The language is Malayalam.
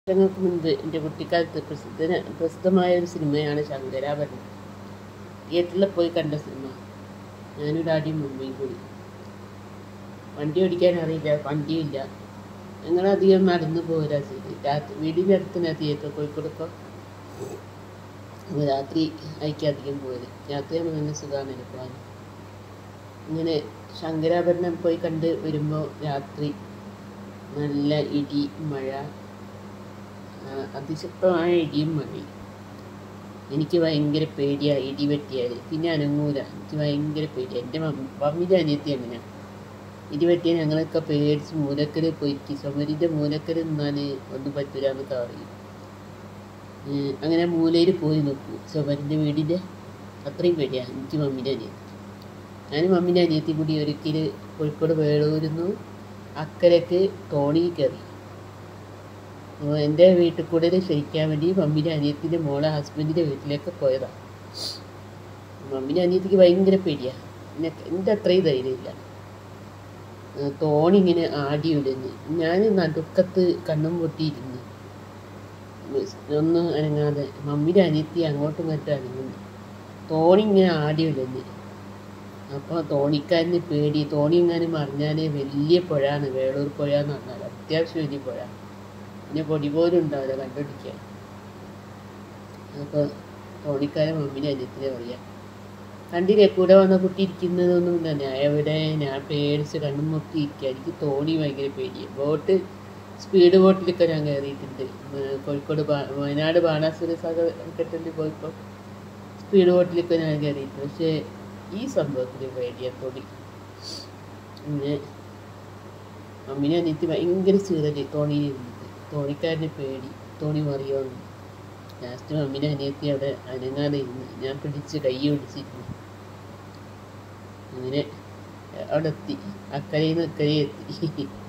വർഷങ്ങൾക്ക് മുൻപ് എൻ്റെ കുട്ടിക്കാലത്ത് പ്രസിദ്ധ പ്രസിദ്ധമായ ഒരു സിനിമയാണ് ശങ്കരാഭരണം തിയേറ്ററിൽ പോയി കണ്ട സിനിമ ഞാനൊരു ആദ്യം മുംബൈയിൽ പോയി വണ്ടി ഓടിക്കാൻ അറിയില്ല വണ്ടിയില്ല ഞങ്ങളധികം നടന്നു പോരാ ചെയ്ത് രാത്രി വീടിൻ്റെ അടുത്ത് ഞാൻ തിയേറ്റർ കോഴിക്കോടൊക്കെ അപ്പോൾ രാത്രി അയക്കധികം പോയത് രാത്രിയാകുമ്പോൾ നല്ല സുഖമാണല്ലോ പോകാൻ ഇങ്ങനെ ശങ്കരാഭരണം പോയി കണ്ട് വരുമ്പോൾ രാത്രി നല്ല ഇടി മഴ ആ, അതിശക്തമായ ഇടിയും മഴയും എനിക്ക് ഭയങ്കര പേടിയാണ് ഇടി വെട്ടിയാൽ പിന്നെ അനങ്ങൂല എനിക്ക് ഭയങ്കര പേടിയാണ് എൻ്റെ മമ്മിൻ്റെ അനിയത്തി അങ്ങനെയാണ് ഇടി വെട്ടിയാൽ ഞങ്ങളൊക്കെ പേടിച്ച് മൂലക്കര പോയിട്ട് ചുമരിൻ്റെ മൂലക്കര നിന്നാൽ ഒന്നും പറ്റൂല എന്നൊക്കെ പറയും ഏ, അങ്ങനെ മൂലയിൽ പോയി നോക്കൂ ചുമരിൻ്റെ വീടിൻ്റെ അത്രയും പേടിയാണ് എനിക്ക് മമ്മീൻ്റെ അനിയത്തി ഞാൻ മമ്മീൻ്റെ അനിയത്തി കൂടി ഒരിക്കൽ കോഴിക്കോട് വേളൂരുന്നു അക്കരക്ക് തോണി കയറി അപ്പോൾ എൻ്റെ വീട്ടിൽ കൂടെ ക്ഷയിക്കാൻ വേണ്ടി മമ്മീൻ്റെ അനിയത്തിൻ്റെ മോളെ ഹസ്ബൻഡിൻ്റെ വീട്ടിലേക്ക് പോയതാണ് മമ്മീൻ്റെ അനിയത്തിക്ക് ഭയങ്കര പേടിയാണ് എന്നെ എൻ്റെ അത്രയും ധൈര്യമില്ല ഏഹ് തോണി ഇങ്ങനെ ആടി ഉലഞ്ഞ് ഞാൻ നടുക്കത്ത് കണ്ണും പൊട്ടിയിരുന്ന് ഒന്നും അനങ്ങാതെ മമ്മീൻ്റെ അനിയത്തി അങ്ങോട്ടും ഇങ്ങോട്ടും അനങ്ങുന്നു തോണി ഇങ്ങനെ ആടി ഉലഞ്ഞ് അപ്പോൾ തോണിക്കാരന് പേടി തോണി എങ്ങാനും മറിഞ്ഞാൽ വലിയ പുഴയാണ് വേളൂർ പുഴ എന്ന് പറഞ്ഞാൽ അത്യാവശ്യം വലിയ പുഴ പിന്നെ പൊടി പോലും ഉണ്ടാവില്ല കണ്ടുപിടിക്കാൻ അപ്പോൾ തോണിക്കാരൻ മമ്മീനെ അനിയത്തിനെ പറയാം കണ്ടില്ലേ കൂടെ വന്ന കുട്ടി ഇരിക്കുന്നതൊന്നും തന്നെ എവിടെ ഞാൻ പേടിച്ച് കണ്ണും മുട്ടി ഇരിക്കുക എനിക്ക് തോണി ഭയങ്കര പേടിയാണ് ബോട്ട് സ്പീഡ് ബോട്ടിലൊക്കെ ഞാൻ കയറിയിട്ടുണ്ട് ഉം, കോഴിക്കോട് ബാ- വയനാട് ബാണാസുര സാഗർ കെട്ടിൽ പോയപ്പോൾ സ്പീഡ് ബോട്ടിലൊക്കെ ഞാൻ കയറിയിട്ടുണ്ട് പക്ഷേ ഈ സംഭവത്തിൽ പേടിയാണ് തോണി പിന്നെ അമ്മിനെ അനിയത്തി ഭയങ്കര ചീറല് തോണിയിൽ ഇരുന്നിട്ട് തോണിക്കാരന് പേടി തോണി മറിയോന്ന് ലാസ്റ്റ് മമ്മിനെ അനിയത്തി അവിടെ അനങ്ങാതെ ഇരുന്ന് ഞാൻ പിടിച്ച് കൈ പിടിച്ചിരുന്നു അങ്ങനെ അവിടെ എത്തി അക്കരയിൽ നിന്ന് അക്കരെ എത്തി